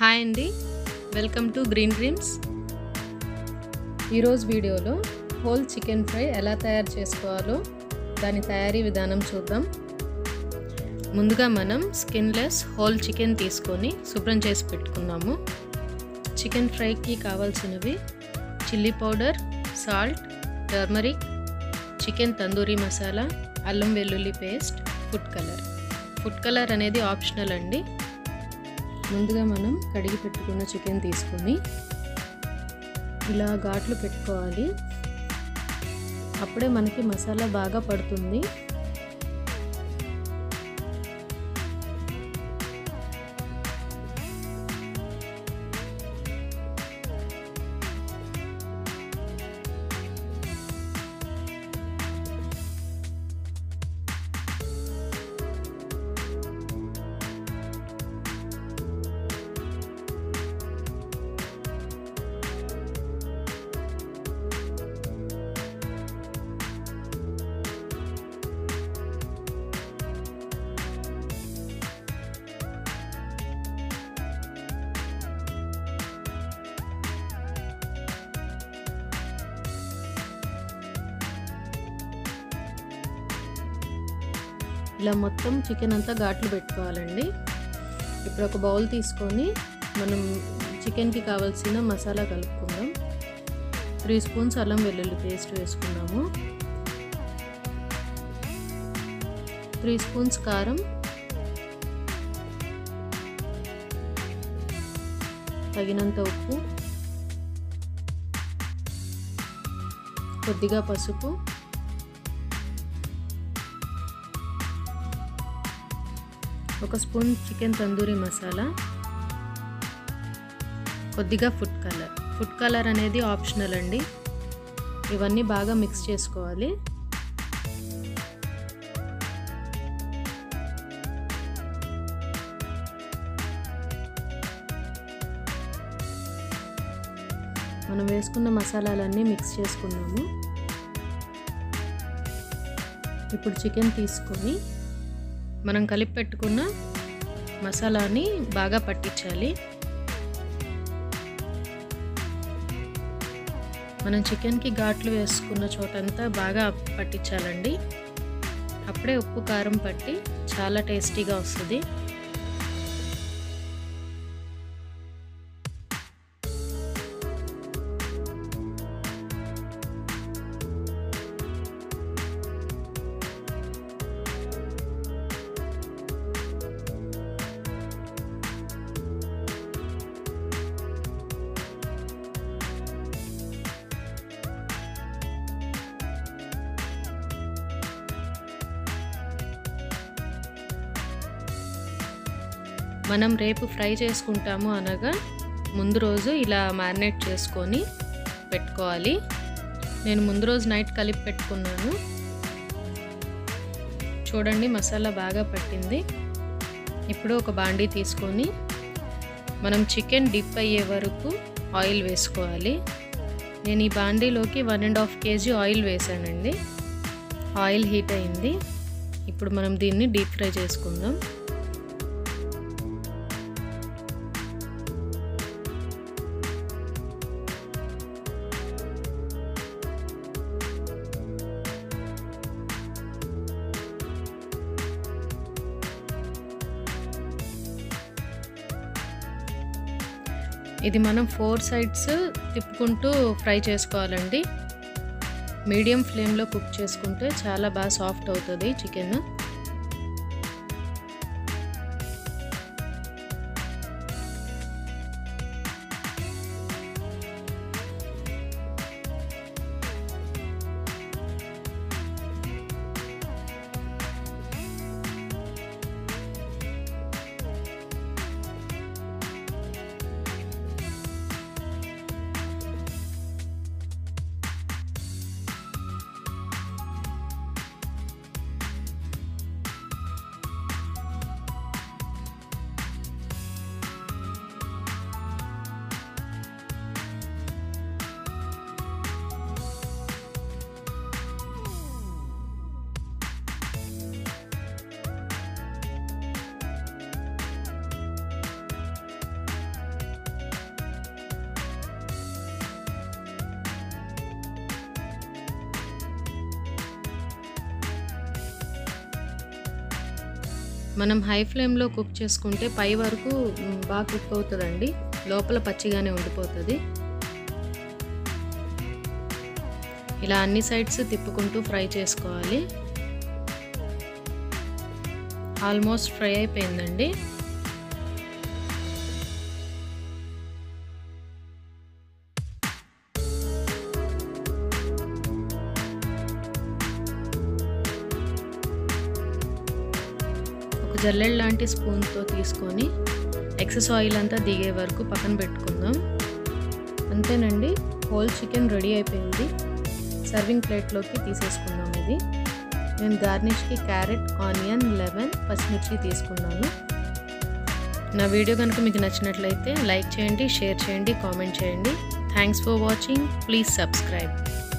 hi అండి welcome to green dreams ఈరోజు వీడియోలో హోల్ చికెన్ ఫ్రై ఎలా తయారు చేసుకోవాలో దాని తయారీ విధానం చూద్దాం ముందుగా మనం స్కిన్లెస్ హోల్ చికెన్ తీసుకొని శుభ్రం చేసి పెట్టుకుందాము చికెన్ ఫ్రైకి కావాల్సినవి chilli powder salt turmeric chicken tandoori masala అల్లం వెల్లుల్లి paste food colour food colour అనేది ఆప్షనల్ అండి ముందుగా మనం కడిగి పెట్టుకున్న చికెన్ తీసుకొని ఇలా ఘాట్లు పెట్టుకోవాలి అప్పుడే మనకి మసాలా బాగా పడుతుంది ఇలా మొత్తం చికెన్ అంతా ఘాట్లు పెట్టుకోవాలండి ఇప్పుడు ఒక బౌల్ తీసుకొని మనం చికెన్కి కావాల్సిన మసాలా కలుపుకుందాం త్రీ స్పూన్స్ అల్లం వెల్లుల్లి పేస్ట్ వేసుకున్నాము త్రీ స్పూన్స్ కారం తగినంత ఉప్పు కొద్దిగా పసుపు ఒక స్పూన్ చికెన్ తందూరి మసాలా కొద్దిగా ఫుడ్ కలర్ ఫుడ్ కలర్ అనేది ఆప్షనల్ అండి ఇవన్నీ బాగా మిక్స్ చేసుకోవాలి మనం వేసుకున్న మసాలాలన్నీ మిక్స్ చేసుకున్నాము ఇప్పుడు చికెన్ తీసుకొని మనం కలిపి పెట్టుకున్న మసాలాని బాగా పట్టించాలి మనం చికెన్కి ఘాట్లు వేసుకున్న చోటంతా బాగా పట్టించాలండి అప్పుడే ఉప్పు కారం పట్టి చాలా టేస్టీగా వస్తుంది మనం రేపు ఫ్రై చేసుకుంటాము అనగా ముందు రోజు ఇలా మ్యారినేట్ చేసుకొని పెట్టుకోవాలి నేను ముందు రోజు నైట్ కలిపి పెట్టుకున్నాను చూడండి మసాలా బాగా పట్టింది ఇప్పుడు ఒక బాండీ తీసుకొని మనం చికెన్ డిప్ అయ్యే వరకు ఆయిల్ వేసుకోవాలి నేను ఈ బాండీలోకి one and half KG oil వేసానండి ఆయిల్ హీట్ అయింది ఇప్పుడు మనం దీన్ని డీప్ ఫ్రై చేసుకుందాం ఇది మనం ఫోర్ సైడ్స్ తిప్పుకుంటూ ఫ్రై చేసుకోవాలండి మీడియం ఫ్లేమ్లో కుక్ చేసుకుంటే చాలా బాగా సాఫ్ట్ అవుతుంది చికెన్ మనం హై ఫ్లేమ్లో కుక్ చేసుకుంటే పై వరకు మ్, బాగా కుక్ అవుతుందండి లోపల పచ్చిగానే ఉండిపోతుంది ఇలా అన్ని సైడ్స్ తిప్పుకుంటూ ఫ్రై చేసుకోవాలి ఆల్మోస్ట్ ఫ్రై అయిపోయిందండి ఒక జల్లెడ్ లాంటి స్పూన్తో తీసుకొని ఎక్సెస్ ఆయిల్ అంతా దిగే వరకు పక్కన పెట్టుకుందాం అంతేనండి హోల్ చికెన్ రెడీ అయిపోయింది సర్వింగ్ ప్లేట్లోకి తీసేసుకుందాం ఇది నేను గార్నిష్కి క్యారెట్ ఆనియన్ లెమన్ పచ్చిమిర్చి తీసుకున్నాను నా వీడియో కనుక మీకు నచ్చినట్లయితే లైక్ చేయండి షేర్ చేయండి కామెంట్ చేయండి thanks for watching please subscribe